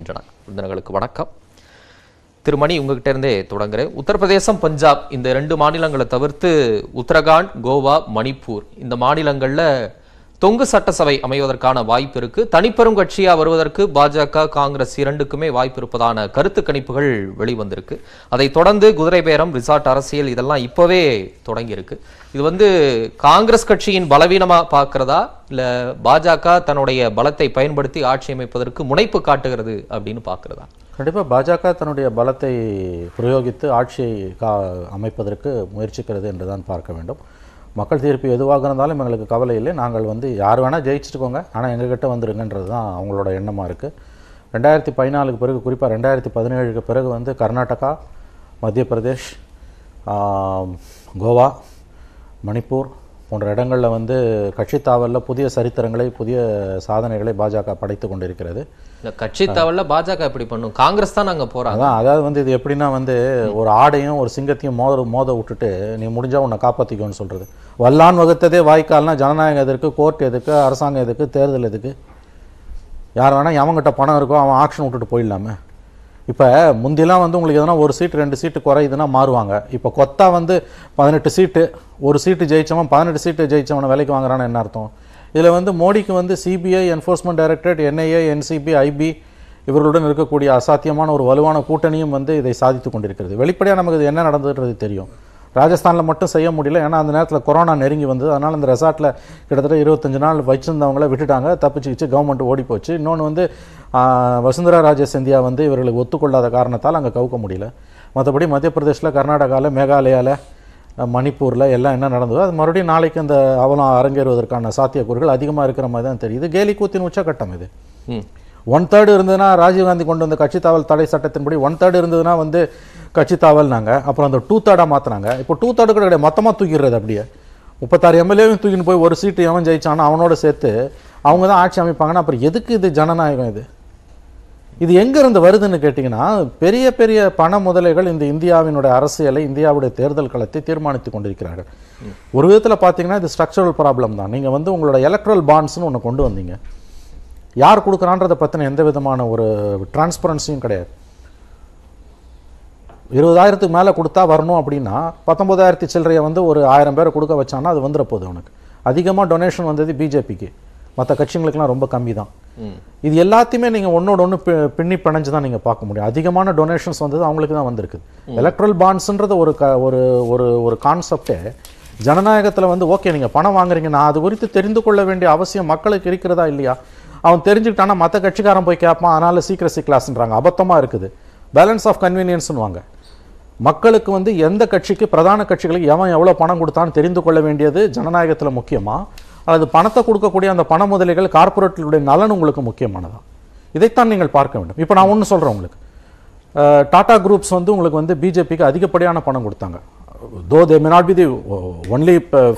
வருகின்றன விருந்தினர்களுக்கு வணக்கம் திருமணி உங்ககிட்ட இருந்தே தொடங்குறேன் உத்தரப்பிரதேசம் பஞ்சாப் இந்த ரெண்டு மாநிலங்களை தவிர்த்து உத்தரகாண்ட் கோவா மணிப்பூர் இந்த மாநிலங்கள்ல தொங்கு சட்டசபை அமைவதற்கான வாய்ப்பு இருக்கு தனிப்பெரும் கட்சியா வருவதற்கு பாஜக காங்கிரஸ் இரண்டுக்குமே வாய்ப்பு இருப்பதான கருத்து கணிப்புகள் வெளிவந்திருக்கு அதை தொடர்ந்து குதிரை பேரம் ரிசார்ட் அரசியல் இதெல்லாம் இப்பவே தொடங்கி இருக்கு இது வந்து காங்கிரஸ் கட்சியின் பலவீனமா பார்க்கிறதா இல்ல பாஜக தன்னுடைய பலத்தை பயன்படுத்தி ஆட்சி அமைப்பதற்கு முனைப்பு காட்டுகிறது அப்படின்னு பார்க்கிறதா கண்டிப்பாக பாஜக தன்னுடைய பலத்தை பிரயோகித்து ஆட்சியை கா அமைப்பதற்கு முயற்சிக்கிறது என்று தான் பார்க்க வேண்டும் மக்கள் தீர்ப்பு எதுவாக இருந்தாலும் எங்களுக்கு கவலை இல்லை நாங்கள் வந்து யார் வேணால் ஜெயிச்சுட்டுக்கோங்க ஆனால் எங்ககிட்ட வந்துருங்கன்றது தான் அவங்களோட எண்ணமாக இருக்குது ரெண்டாயிரத்தி பதினாலுக்கு பிறகு குறிப்பாக ரெண்டாயிரத்தி பதினேழுக்கு பிறகு வந்து கர்நாடகா மத்திய பிரதேஷ் ஆம், கோவா மணிப்பூர் போன்ற இடங்களில் வந்து கட்சி தாவலில் புதிய சரித்திரங்களை புதிய சாதனைகளை பாஜக படைத்து கொண்டிருக்கிறது இந்த கட்சி தவல்ல பாஜக எப்படி பண்ணும் காங்கிரஸ் தான் அங்க போறாங்க அதான் அதாவது வந்து இது எப்படின்னா வந்து ஒரு ஆடையும் ஒரு சிங்கத்தையும் மோத மோத விட்டுட்டு நீ முடிஞ்சா உன்னை காப்பாற்றிக்கோன்னு சொல்றது வல்லான் வகுத்ததே வாய்க்கால்னா ஜனநாயகம் எதற்கு கோர்ட் எதுக்கு அரசாங்கம் எதுக்கு தேர்தல் எதுக்கு யார் வேணா எவன்கிட்ட பணம் இருக்கோ அவன் ஆக்ஷன் விட்டுட்டு போயிடலாமே இப்போ முந்திலாம் வந்து உங்களுக்கு எதனா ஒரு சீட்டு ரெண்டு சீட்டு குறையுதுன்னா மாறுவாங்க இப்போ கொத்தா வந்து பதினெட்டு சீட்டு ஒரு சீட்டு ஜெயிச்சவன் பதினெட்டு சீட்டு ஜெயிச்சவனை விலைக்கு வாங்குறான்னு என்ன அர்த்தம் இதில் வந்து மோடிக்கு வந்து CBI enforcement directorate NIA NCB IB இவர்களுடன் இருக்கக்கூடிய அசாத்தியமான ஒரு வலுவான கூட்டணியும் வந்து இதை சாதித்து கொண்டிருக்கிறது வெளிப்படையாக நமக்கு இது என்ன நடந்ததுன்றது தெரியும் ராஜஸ்தானில் மட்டும் செய்ய முடியல ஏன்னா அந்த நேரத்தில் கொரோனா நெருங்கி வந்தது அதனால் அந்த ரெசார்ட்டில் கிட்டத்தட்ட இருபத்தஞ்சு நாள் வச்சிருந்தவங்கள விட்டுட்டாங்க தப்பிச்சுக்கிச்சு கவர்மெண்ட் ஓடி போச்சு இன்னொன்று வந்து ஆ, வசுந்தரா ராஜே சிந்தியா வந்து இவர்களுக்கு ஒத்துக்கொள்ளாத காரணத்தால் அங்கே கவுக்க முடியல மற்றபடி மத்திய பிரதேசில் கர்நாடகாவில் மேகாலயாவில் மணிப்பூரில் எல்லாம் என்ன நடந்ததோ அது மறுபடியும் நாளைக்கு அந்த அவலம் அரங்கேறுவதற்கான சாத்தியக்கூறுகள் அதிகமாக இருக்கிற மாதிரி தான் தெரியுது கேலி கூத்தின் உச்சக்கட்டம் இது ம். ஒன் தேர்டு இருந்ததுன்னா ராஜீவ்காந்தி கொண்டு வந்த கட்சி தாவல் தடை சட்டத்தின்படி ஒன் தேர்டு இருந்ததுன்னா வந்து கட்சி தாவல்னாங்க அப்புறம் அந்த டூ தேர்டாக மாற்றினாங்க இப்போ டூ தேர்டு கூட கிடையாது மொத்தமாக தூக்கிடுறது அப்படியே முப்பத்தாறு எம்எல்ஏவும் தூக்கின்னு போய் ஒரு சீட்டு எவன் ஜெயிச்சானோ அவனோட சேர்த்து அவங்க தான் ஆட்சி அமைப்பாங்கன்னா அப்புறம் எதுக்கு இது ஜனநாயகம் இது இது எங்கேருந்து வருதுன்னு கேட்டிங்கன்னா பெரிய பெரிய பண முதலைகள் இந்த இந்தியாவினுடைய அரசியலை இந்தியாவுடைய தேர்தல் களத்தை தீர்மானித்து கொண்டிருக்கிறார்கள் ஒரு விதத்தில் பார்த்தீங்கன்னா இது ஸ்ட்ரக்சரல் ப்ராப்ளம் தான் நீங்கள் வந்து உங்களோட எலக்ட்ரல் பாண்ட்ஸ்னு ஒன்று கொண்டு வந்தீங்க யார் கொடுக்குறான்றதை பற்றின எந்த விதமான ஒரு டிரான்ஸ்பரன்சியும் கிடையாது இருபதாயிரத்துக்கு மேலே கொடுத்தா வரணும் அப்படின்னா பத்தொன்பதாயிரத்தி சில்லறையை வந்து ஒரு ஆயிரம் பேரை கொடுக்க வச்சான்னா அது வந்துட போகுது அவனுக்கு அதிகமாக டொனேஷன் வந்தது பிஜேபிக்கு மற்ற கட்சிங்களுக்கெல்லாம் ரொம்ப கம்மி தான் இது எல்லாத்தையுமே நீங்கள் ஒன்னோட ஒன்று பின்னி பிணைஞ்சு தான் நீங்கள் பார்க்க முடியும் அதிகமான டொனேஷன்ஸ் வந்தது அவங்களுக்கு தான் வந்திருக்கு எலக்ட்ரல் பாண்ட்ஸ்ன்றது ஒரு க ஒரு ஒரு ஒரு கான்செப்டே ஜனநாயகத்தில் வந்து ஓகே நீங்கள் பணம் வாங்குறீங்க நான் அது குறித்து தெரிந்து கொள்ள வேண்டிய அவசியம் மக்களுக்கு இருக்கிறதா இல்லையா அவன் தெரிஞ்சுக்கிட்டானா மற்ற கட்சிக்காரன் போய் கேட்பான் அதனால சீக்கிரசி கிளாஸ்ன்றாங்க அபத்தமாக இருக்குது பேலன்ஸ் ஆஃப் கன்வீனியன்ஸ்னு வாங்க மக்களுக்கு வந்து எந்த கட்சிக்கு பிரதான கட்சிகளுக்கு எவன் எவ்வளோ பணம் கொடுத்தான்னு தெரிந்து கொள்ள வேண்டியது ஜனநாயகத்தில் முக்கியமா அல்லது பணத்தை கொடுக்கக்கூடிய அந்த பண முதலைகள் கார்ப்பரேட்டுடைய நலன் உங்களுக்கு முக்கியமானதா இதைத்தான் நீங்கள் பார்க்க வேண்டும் இப்போ நான் ஒன்று சொல்கிறேன் உங்களுக்கு அஹ், டாடா குரூப்ஸ் வந்து உங்களுக்கு வந்து பிஜேபிக்கு அதிகப்படியான பணம் கொடுத்தாங்க though they may not be the only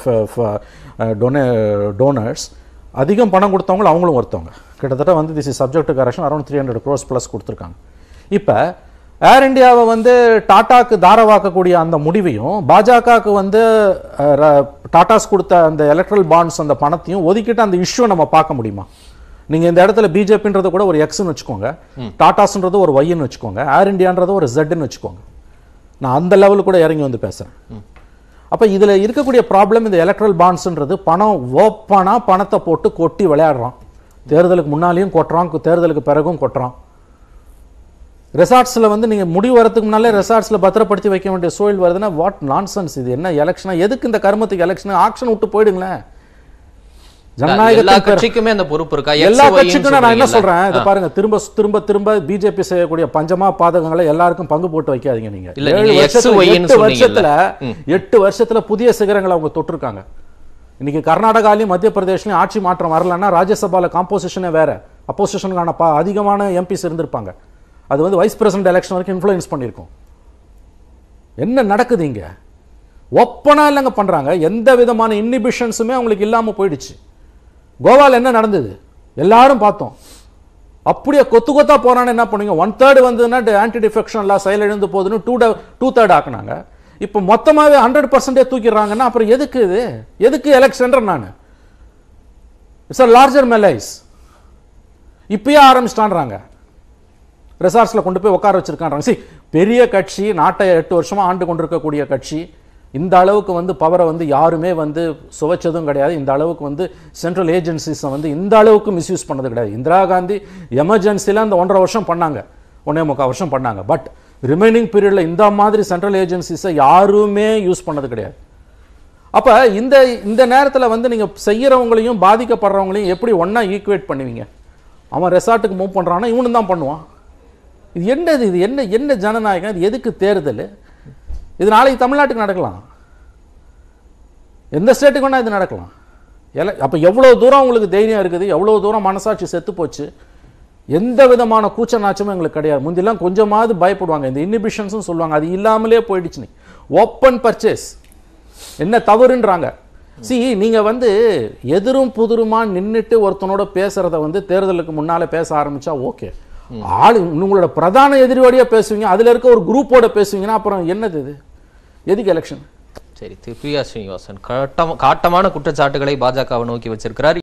டொனே டோனர்ஸ் அதிகம் பணம் கொடுத்தவங்க அவங்களும் ஒருத்தவங்க கிட்டத்தட்ட வந்து this is subject correction around three hundred crores plus கொடுத்துருக்காங்க இப்போ ஏர் இந்தியாவை வந்து டாட்டாக்கு தாரவாக்கக்கூடிய அந்த முடிவையும் பாஜகவுக்கு வந்து அஹ், ர- டாட்டாஸ் கொடுத்த அந்த எலக்ட்ரல் பாண்ட்ஸ் அந்த பணத்தையும் ஒதுக்கிட்டு அந்த இஷ்யூ நம்ம பார்க்க முடியுமா நீங்க இந்த இடத்துல பிஜேபின்றது கூட ஒரு எக்ஸ்னு வச்சுக்கோங்க டாட்டாஸ்ன்றது ஒரு ஒய்ன்னு வச்சுக்கோங்க ஏர் இந்தியான்றது ஒரு ஜெட்னு வச்சுக்கோங்க நான் அந்த லெவல் கூட இறங்கி வந்து பேசுறேன் அப்ப இதுல இருக்கக்கூடிய ப்ராப்ளம் இந்த எலக்ட்ரல் பாண்ட்ஸ்ன்றது பணம் ஓப்பனா பணத்தை போட்டு கொட்டி விளையாடுறான் தேர்தலுக்கு முன்னாலேயும் கொட்டுறான் தேர்தலுக்கு பிறகும் கொட்டுறான் ரெசார்ட்ஸில் வந்து நீங்கள் முடிவு வரதுக்கு முன்னாலே ரெசார்ட்ஸில் பத்திரப்படுத்தி வைக்க வேண்டிய சூழல் வருதுன்னா வாட் நான்சென்ஸ் இது என்ன எலெக்ஷனா எதுக்கு இந்த கர்மத்துக்கு எலெக்ஷன் ஆக்ஷன் விட்டு போயிடுங்களேன் எல்லா ஜனநாயகத்தின் பெரு- கட்சிக்குமே அந்த பொறுப்பு இருக்கா எல்லா X, Y ன்னு கட்சிக்கும் நான் என்ன சொல்றீங்கல்ல? சொல்றேன் இதை பாருங்க திரும்ப திரும்ப திரும்ப பிஜேபி செய்யக்கூடிய பஞ்சமா பாதகங்களை எல்லாருக்கும் பங்கு போட்டு வைக்காதீங்க நீங்க இல்ல, ஏழு நீங்க X, வருஷத்துல, Y ன்னு எட்டு சொன்னீங்கல்ல. வருஷத்துல எட்டு வருஷத்துல புதிய சிகரங்களை அவங்க தொட்டிருக்காங்க இன்னைக்கு கர்நாடகாலையும் மத்திய பிரதேஷ்லயும் ஆட்சி மாற்றம் வரலன்னா ராஜ்யசபால காம்போசிஷனே வேற அப்போசிஷனுக்கான பா அதிகமான எம்பிஸ் இருந்திருப்பாங்க அது வந்து வைஸ் பிரசிடென்ட் எலெக்ஷன் வரைக்கும் இன்ஃப்ளூயன்ஸ் பண்ணியிருக்கும் என்ன நடக்குது இங்க ஒப்பனா இல்லைங்க பண்றாங்க எந்த விதமான இன்னிபிஷன்ஸுமே அவங்களுக்கு இல்லாம போயிடுச்சு கோவால என்ன நடந்தது எல்லாரும் பார்த்தோம் அப்படியே கொத்து கொத்தா போறான்னு என்ன பண்ணுவீங்க ஒன் தேர்ட் வந்ததுன்னா ஆன்டி டிஃபெக்ஷன் எல்லாம் செயலிழந்து போகுதுன்னு டூ டூ தேர்ட் ஆக்குனாங்க இப்போ மொத்தமாவே ஹண்ட்ரட் பர்சன்டே தூக்கிடுறாங்கன்னா அப்புறம் எதுக்கு இது எதுக்கு எலெக்ஷன்ற நான் இட்ஸ் அ லார்ஜர் மெலைஸ் இப்பயே ஆரம்பிச்சிட்டான்றாங்க ரெசார்ட்ஸில் கொண்டு போய் உட்கார வச்சிருக்காங்க see பெரிய கட்சி நாட்டை எட்டு வருஷமா ஆண்டு கொண்டிருக்கக்கூடிய கட்சி இந்த அளவுக்கு வந்து பவரை வந்து யாருமே வந்து சுவைச்சதும் கிடையாது இந்த அளவுக்கு வந்து சென்ட்ரல் ஏஜென்சிஸை வந்து இந்த அளவுக்கு மிஸ்யூஸ் பண்ணது கிடையாது இந்திரா காந்தி எமர்ஜென்சியில் அந்த ஒன்றரை வருஷம் பண்ணாங்க ஒன்றே முக்கால் வருஷம் பண்ணாங்க பட் ரிமைனிங் பீரியடில் இந்த மாதிரி சென்ட்ரல் ஏஜென்சிஸை யாருமே யூஸ் பண்ணது கிடையாது அப்ப இந்த இந்த நேரத்துல வந்து நீங்க செய்யறவங்களையும் பாதிக்கப்படுறவங்களையும் எப்படி ஒண்ணா ஈக்குவேட் பண்ணுவீங்க அவன் ரெசார்ட்டுக்கு மூவ் பண்றான்னா இவனும் தான் பண்ணுவான் இது என்னது இது என்ன என்ன ஜனநாயகம் இது எதுக்கு தேர்தல் இது நாளைக்கு தமிழ்நாட்டுக்கு நடக்கலாம் எந்த ஸ்டேட்டுக்கு வேணா இது நடக்கலாம் எல அப்போ எவ்வளோ தூரம் உங்களுக்கு தைரியம் இருக்குது எவ்வளோ தூரம் மனசாட்சி செத்து போச்சு எந்த விதமான கூச்ச நாச்சமும் எங்களுக்கு கிடையாது முந்திலாம் கொஞ்சமாவது பயப்படுவாங்க இந்த இன்னிபிஷன்ஸும் சொல்லுவாங்க அது இல்லாமலே போயிடுச்சு நீ ஓப்பன் பர்ச்சேஸ் என்ன தவறுன்றாங்க சி நீங்க வந்து எதிரும் புதிருமா நின்னுட்டு ஒருத்தனோட பேசுறத வந்து தேர்தலுக்கு முன்னால பேச ஆரம்பிச்சா ஓகே ஆளு உங்களோட பிரதான எதிரியோடய பேசுவீங்க அதுல இருக்க ஒரு குரூப்போட பேசுவீங்கன்னா அப்புறம் என்னது இது எதுக்கு எலெக்ஷன் சரி திரு பிரியா ஸ்ரீனிவாசன் காட்டம் காட்டமான குற்றச்சாட்டுகளை பாஜகவை நோக்கி வச்சிருக்கிறார்